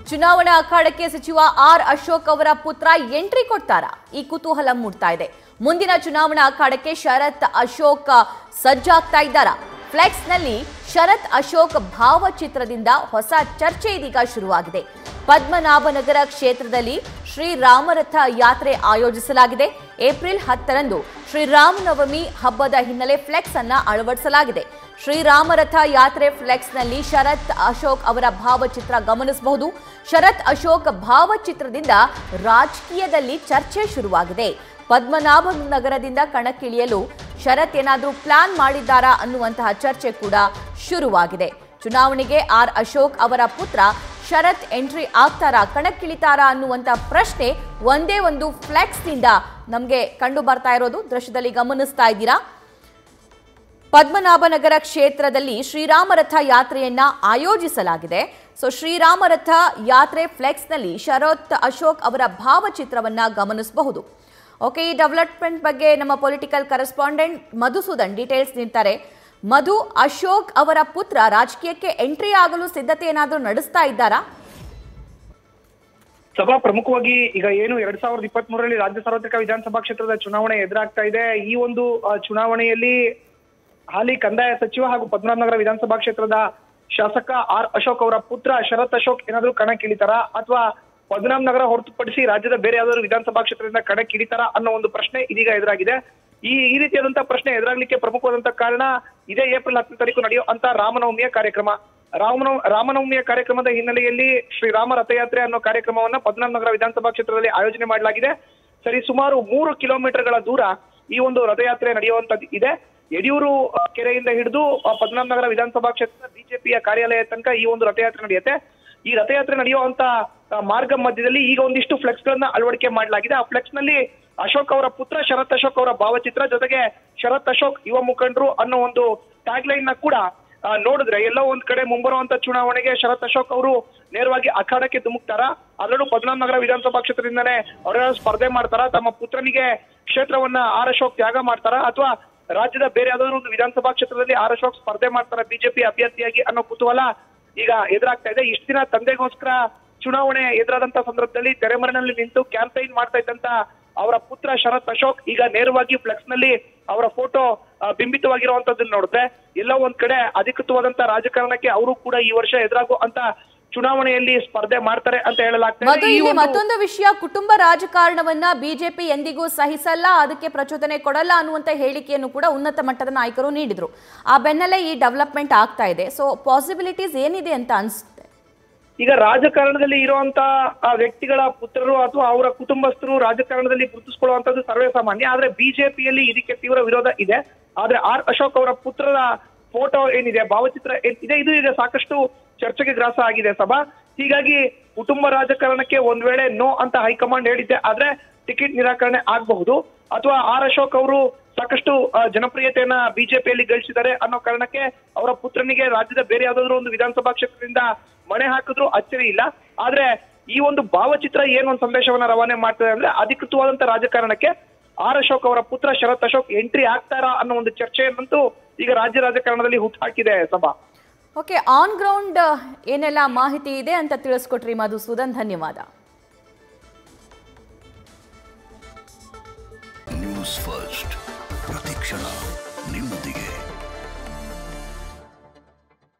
ಚುನಾವಣಾ ಅಖಾಡಕ್ಕೆ ಸಚಿವ ಆರ್ ಅಶೋಕ್ ಅವರ ಪುತ್ರ ಎಂಟ್ರಿ ಕೊಡ್ತಾರಾ ಈ ಕುತೂಹಲ ಮೂಡ್ತಾ ಇದೆ ಮುಂದಿನ ಚುನಾವಣಾ ಅಖಾಡಕ್ಕೆ ಶರತ್ ಅಶೋಕ್ ಸಜ್ಜಾಗ್ತಾ ಇದ್ದಾರಾ ಫ್ಲೆಕ್ಸ್ನಲ್ಲಿ ಶರತ್ ಅಶೋಕ್ ಭಾವಚಿತ್ರದಿಂದ ಹೊಸ ಚರ್ಚೆ ಇದೀಗ ಶುರುವಾಗಿದೆ ಪದ್ಮನಾಭನಗರ ಕ್ಷೇತ್ರದಲ್ಲಿ ಶ್ರೀರಾಮರಥ ಯಾತ್ರೆ ಆಯೋಜಿಸಲಾಗಿದೆ ಏಪ್ರಿಲ್ ಹತ್ತರಂದು ಶ್ರೀರಾಮನವಮಿ ಹಬ್ಬದ ಹಿನ್ನೆಲೆ ಫ್ಲೆಕ್ಸ್ ಅನ್ನ ಅಳವಡಿಸಲಾಗಿದೆ ಶ್ರೀರಾಮರಥ ಯಾತ್ರೆ ಫ್ಲೆಕ್ಸ್ನಲ್ಲಿ ಶರತ್ ಅಶೋಕ್ ಅವರ ಭಾವಚಿತ್ರ ಗಮನಿಸಬಹುದು ಶರತ್ ಅಶೋಕ್ ಭಾವಚಿತ್ರದಿಂದ ರಾಜಕೀಯದಲ್ಲಿ ಚರ್ಚೆ ಶುರುವಾಗಿದೆ ಪದ್ಮನಾಭ ನಗರದಿಂದ ಕಣಕ್ಕಿಳಿಯಲು ಶರತ್ ಏನಾದರೂ ಪ್ಲಾನ್ ಮಾಡಿದ್ದಾರಾ ಅನ್ನುವಂತಹ ಚರ್ಚೆ ಕೂಡ ಶುರುವಾಗಿದೆ ಚುನಾವಣೆಗೆ ಆರ್ ಅಶೋಕ್ ಅವರ ಪುತ್ರ ಶರತ್ ಎಂಟ್ರಿ ಆಗ್ತಾರಾ ಕಣಕ್ಕಿಳಿತಾರಾ ಅನ್ನುವಂಥ ಪ್ರಶ್ನೆ ಒಂದೇ ಒಂದು ಫ್ಲೆಕ್ಸ್ನಿಂದ ನಮಗೆ ಕಂಡು ಬರ್ತಾ ಇರೋದು ದೃಶ್ಯದಲ್ಲಿ ಗಮನಿಸ್ತಾ ಇದ್ದೀರಾ ಪದ್ಮನಾಭನಗರ ಕ್ಷೇತ್ರದಲ್ಲಿ ಶ್ರೀರಾಮರಥ ಯಾತ್ರೆಯನ್ನ ಆಯೋಜಿಸಲಾಗಿದೆ ಸೊ ಶ್ರೀರಾಮರಥ ಯಾತ್ರೆ ಫ್ಲೆಕ್ಸ್ನಲ್ಲಿ ಶರತ್ ಅಶೋಕ್ ಅವರ ಭಾವಚಿತ್ರವನ್ನ ಗಮನಿಸಬಹುದು ಓಕೆ ಈ ಡೆವಲಪ್ಮೆಂಟ್ ಬಗ್ಗೆ ನಮ್ಮ ಪೊಲಿಟಿಕಲ್ ಕರೆಸ್ಪಾಂಡೆಂಟ್ ಮಧುಸೂದನ್ ಡೀಟೇಲ್ಸ್ ನೀಡ್ತಾರೆ ಮಧು ಅಶೋಕ್ ಅವರ ಪುತ್ರ ರಾಜಕೀಯಕ್ಕೆ ಎಂಟ್ರಿ ಆಗಲು ಸಿದ್ಧತೆ ಏನಾದರೂ ನಡೆಸ್ತಾ ಇದ್ದಾರಾ ಸಭಾ ಪ್ರಮುಖವಾಗಿ ಈಗ ಏನು ಎರಡ್ ಸಾವಿರದ ಇಪ್ಪತ್ತ್ ಮೂರರಲ್ಲಿ ರಾಜ್ಯ ಸಾರ್ವತ್ರಿಕ ವಿಧಾನಸಭಾ ಕ್ಷೇತ್ರದ ಚುನಾವಣೆ ಎದುರಾಗ್ತಾ ಇದೆ ಈ ಒಂದು ಆ, ಚುನಾವಣೆಯಲ್ಲಿ ಹಾಲಿ ಕಂದಾಯ ಸಚಿವ ಹಾಗೂ ಪದ್ಮನಾಭನಗರ ವಿಧಾನಸಭಾ ಕ್ಷೇತ್ರದ ಶಾಸಕ ಆರ್ ಅಶೋಕ್ ಅವರ ಪುತ್ರ ಶರತ್ ಅಶೋಕ್ ಏನಾದ್ರು ಕಣಕ್ಕಿಳಿತಾರ ಅಥವಾ ಪದ್ಮನಾಭನಗರ ಹೊರತುಪಡಿಸಿ ರಾಜ್ಯದ ಬೇರೆ ಯಾವ್ದಾದ್ರು ವಿಧಾನಸಭಾ ಕ್ಷೇತ್ರದಿಂದ ಕಣಕ್ಕಿಳಿತಾರ ಅನ್ನೋ ಒಂದು ಪ್ರಶ್ನೆ ಇದೀಗ ಎದುರಾಗಿದೆ ಈ ಈ ರೀತಿಯಾದಂತಹ ಪ್ರಶ್ನೆ ಎದುರಾಗ್ಲಿಕ್ಕೆ ಪ್ರಮುಖವಾದಂತಹ ಕಾರಣ ಇದೇ ಏಪ್ರಿಲ್ ಹತ್ತನೇ ತಾರೀಕು ನಡೆಯುವಂತ ರಾಮನವಮಿಯ ಕಾರ್ಯಕ್ರಮ ರಾಮನವ ರಾಮನವಮಿಯ ಕಾರ್ಯಕ್ರಮದ ಹಿನ್ನೆಲೆಯಲ್ಲಿ ಶ್ರೀರಾಮ ರಥಯಾತ್ರೆ ಅನ್ನೋ ಕಾರ್ಯಕ್ರಮವನ್ನ ಪದ್ಮನಾಭನಗರ ವಿಧಾನಸಭಾ ಕ್ಷೇತ್ರದಲ್ಲಿ ಆಯೋಜನೆ ಮಾಡಲಾಗಿದೆ ಸರಿ ಸುಮಾರು ಮೂರು ಕಿಲೋಮೀಟರ್ಗಳ ದೂರ ಈ ಒಂದು ರಥಯಾತ್ರೆ ನಡೆಯುವಂತದ್ದು ಇದೆ ಯಡಿಯೂರು ಆ, ಕೆರೆಯಿಂದ ಹಿಡಿದು ಆ, ಪದ್ಮನಾಭನಗರ ವಿಧಾನಸಭಾ ಕ್ಷೇತ್ರದ ಬಿಜೆಪಿಯ ಕಾರ್ಯಾಲಯ ತನಕ ಈ ಒಂದು ರಥಯಾತ್ರೆ ನಡೆಯುತ್ತೆ ಈ ರಥಯಾತ್ರೆ ನಡೆಯುವಂತ ಆ, ಮಾರ್ಗ ಮಧ್ಯದಲ್ಲಿ ಈಗ ಒಂದಿಷ್ಟು ಫ್ಲೆಕ್ಸ್ ಗಳನ್ನ ಅಳವಡಿಕೆ ಮಾಡಲಾಗಿದೆ ಆ ಫ್ಲೆಕ್ಸ್ ನಲ್ಲಿ ಅಶೋಕ್ ಅವರ ಪುತ್ರ ಶರತ್ ಅಶೋಕ್ ಅವರ ಭಾವಚಿತ್ರ ಜೊತೆಗೆ ಶರತ್ ಅಶೋಕ್ ಯುವ ಮುಖಂಡರು ಅನ್ನೋ ಒಂದು ಟ್ಯಾಗ್ ಲೈನ್ ನ ಕೂಡ ಆ, ನೋಡಿದ್ರೆ ಎಲ್ಲೋ ಒಂದ್ ಕಡೆ ಮುಂಬರುವಂತ ಚುನಾವಣೆಗೆ ಶರತ್ ಅಶೋಕ್ ಅವರು ನೇರವಾಗಿ ಅಖಾಡಕ್ಕೆ ಧುಮುಕ್ತಾರ ಅದರಲ್ಲೂ ಪದ್ಮನಾಭನಗರ ವಿಧಾನಸಭಾ ಕ್ಷೇತ್ರದಿಂದನೇ ಅವರ ಸ್ಪರ್ಧೆ ಮಾಡ್ತಾರ ತಮ್ಮ ಪುತ್ರನಿಗೆ ಕ್ಷೇತ್ರವನ್ನ ಆರ್ ಅಶೋಕ್ ತ್ಯಾಗ ಮಾಡ್ತಾರ ಅಥವಾ ರಾಜ್ಯದ ಬೇರೆ ಯಾವ್ದಾದ್ರು ಒಂದು ವಿಧಾನಸಭಾ ಕ್ಷೇತ್ರದಲ್ಲಿ ಆರ್ ಅಶೋಕ್ ಸ್ಪರ್ಧೆ ಮಾಡ್ತಾರ ಬಿಜೆಪಿ ಅಭ್ಯರ್ಥಿಯಾಗಿ ಅನ್ನೋ ಕುತೂಹಲ ಈಗ ಎದುರಾಗ್ತಾ ಇದೆ ಇಷ್ಟು ದಿನ ತಂದೆಗೋಸ್ಕರ ಚುನಾವಣೆ ಎದುರಾದಂತ ಸಂದರ್ಭದಲ್ಲಿ ತೆರೆಮರೆನಲ್ಲಿ ನಿಂತು ಕ್ಯಾಂಪೈನ್ ಮಾಡ್ತಾ ಇದ್ದಂತ ಅವರ ಪುತ್ರ ಶರತ್ ಅಶೋಕ್ ಈಗ ನೇರವಾಗಿ ಫ್ಲೆಕ್ಸ್ ನಲ್ಲಿ ಅವರ ಫೋಟೋ ಬಿಂಬಿತವಾಗಿರುವಂತದ್ದನ್ನ ನೋಡುತ್ತೆ ಎಲ್ಲೋ ಒಂದ್ ಕಡೆ ಅಧಿಕೃತವಾದಂತ ರಾಜಕಾರಣಕ್ಕೆ ಅವರು ಕೂಡ ಈ ವರ್ಷ ಎದುರಾಗುವಂತ ಚುನಾವಣೆಯಲ್ಲಿ ಸ್ಪರ್ಧೆ ಮಾಡ್ತಾರೆ ಅಂತ ಹೇಳಲಾಗ್ತಾ ಮಧು ಇದೆ ಈ ಇಲ್ಲಿ ಒಂದು- ಮತ್ತೊಂದು ವಿಷಯ ಕುಟುಂಬ ರಾಜಕಾರಣವನ್ನ ಬಿಜೆಪಿ ಎಂದಿಗೂ ಸಹಿಸಲ್ಲ ಅದಕ್ಕೆ ಪ್ರಚೋದನೆ ಕೊಡಲ್ಲ ಅನ್ನುವಂತ ಹೇಳಿಕೆಯನ್ನು ಕೂಡ ಉನ್ನತ ಮಟ್ಟದ ನಾಯಕರು ನೀಡಿದ್ರು ಆ ಬೆನ್ನಲ್ಲೇ ಈ ಡೆವಲಪ್ಮೆಂಟ್ ಆಗ್ತಾ ಇದೆ ಸೊ ಪಾಸಿಬಿಲಿಟೀಸ್ ಏನಿದೆ ಅಂತ ಅನ್ಸುತ್ತೆ ಈಗ ರಾಜಕಾರಣದಲ್ಲಿ ಇರುವಂತ ಆ ವ್ಯಕ್ತಿಗಳ ಪುತ್ರರು ಅಥವಾ ಅವರ ಕುಟುಂಬಸ್ಥರು ರಾಜಕಾರಣದಲ್ಲಿ ಗುರುತಿಸಿಕೊಳ್ಳುವಂತದ್ದು ಸರ್ವೇ ಸಾಮಾನ್ಯ ಆದ್ರೆ ಬಿಜೆಪಿಯಲ್ಲಿ ಇದಕ್ಕೆ ತೀವ್ರ ವಿರೋಧ ಇದೆ ಆದ್ರೆ ಆರ್ ಅಶೋಕ್ ಅವರ ಪುತ್ರರ ಫೋಟೋ ಏನಿದೆ ಭಾವಚಿತ್ರ ಏನ್ ಇದೆ ಇದು ಈಗ ಸಾಕಷ್ಟು ಚರ್ಚೆಗೆ ಗ್ರಾಸ ಆಗಿದೆ ಸಭಾ ಹೀಗಾಗಿ ಕುಟುಂಬ ರಾಜಕಾರಣಕ್ಕೆ ಒಂದ್ ವೇಳೆ ನೋ ಅಂತ ಹೈಕಮಾಂಡ್ ಹೇಳಿದ್ದೆ ಆದ್ರೆ ಟಿಕೆಟ್ ನಿರಾಕರಣೆ ಆಗಬಹುದು ಅಥವಾ ಆರ್ ಅಶೋಕ್ ಅವರು ಸಾಕಷ್ಟು ಆ, ಜನಪ್ರಿಯತೆಯನ್ನ ಬಿಜೆಪಿಯಲ್ಲಿ ಗಳಿಸಿದ್ದಾರೆ ಅನ್ನೋ ಕಾರಣಕ್ಕೆ ಅವರ ಪುತ್ರನಿಗೆ ರಾಜ್ಯದ ಬೇರೆ ಯಾವ್ದಾದ್ರು ಒಂದು ವಿಧಾನಸಭಾ ಕ್ಷೇತ್ರದಿಂದ ಮಣೆ ಹಾಕಿದ್ರು ಅಚ್ಚರಿ ಇಲ್ಲ ಆದ್ರೆ ಈ ಒಂದು ಭಾವಚಿತ್ರ ಏನ್ ಒಂದು ಸಂದೇಶವನ್ನ ರವಾನೆ ಮಾಡ್ತದೆ ಅಂದ್ರೆ ಅಧಿಕೃತವಾದಂತ ರಾಜಕಾರಣಕ್ಕೆ ಆರ್ ಅಶೋಕ್ ಅವರ ಪುತ್ರ ಶರತ್ ಅಶೋಕ್ ಎಂಟ್ರಿ ಆಗ್ತಾರಾ ಅನ್ನೋ ಒಂದು ಚರ್ಚೆಯನ್ನಂತೂ ಈಗ ರಾಜ್ಯ ರಾಜಕಾರಣದಲ್ಲಿ ಹುಟ್ಟಾಕಿದೆ ಸಭಾ ಓಕೆ ಆನ್ ಗ್ರೌಂಡ್ ಏನೆಲ್ಲ ಮಾಹಿತಿ ಇದೆ ಅಂತ ತಿಳಿಸ್ಕೊಟ್ರಿ ಮಧುಸೂದನ್ ಧನ್ಯವಾದ ನ್ಯೂಸ್ ಫಸ್ಟ್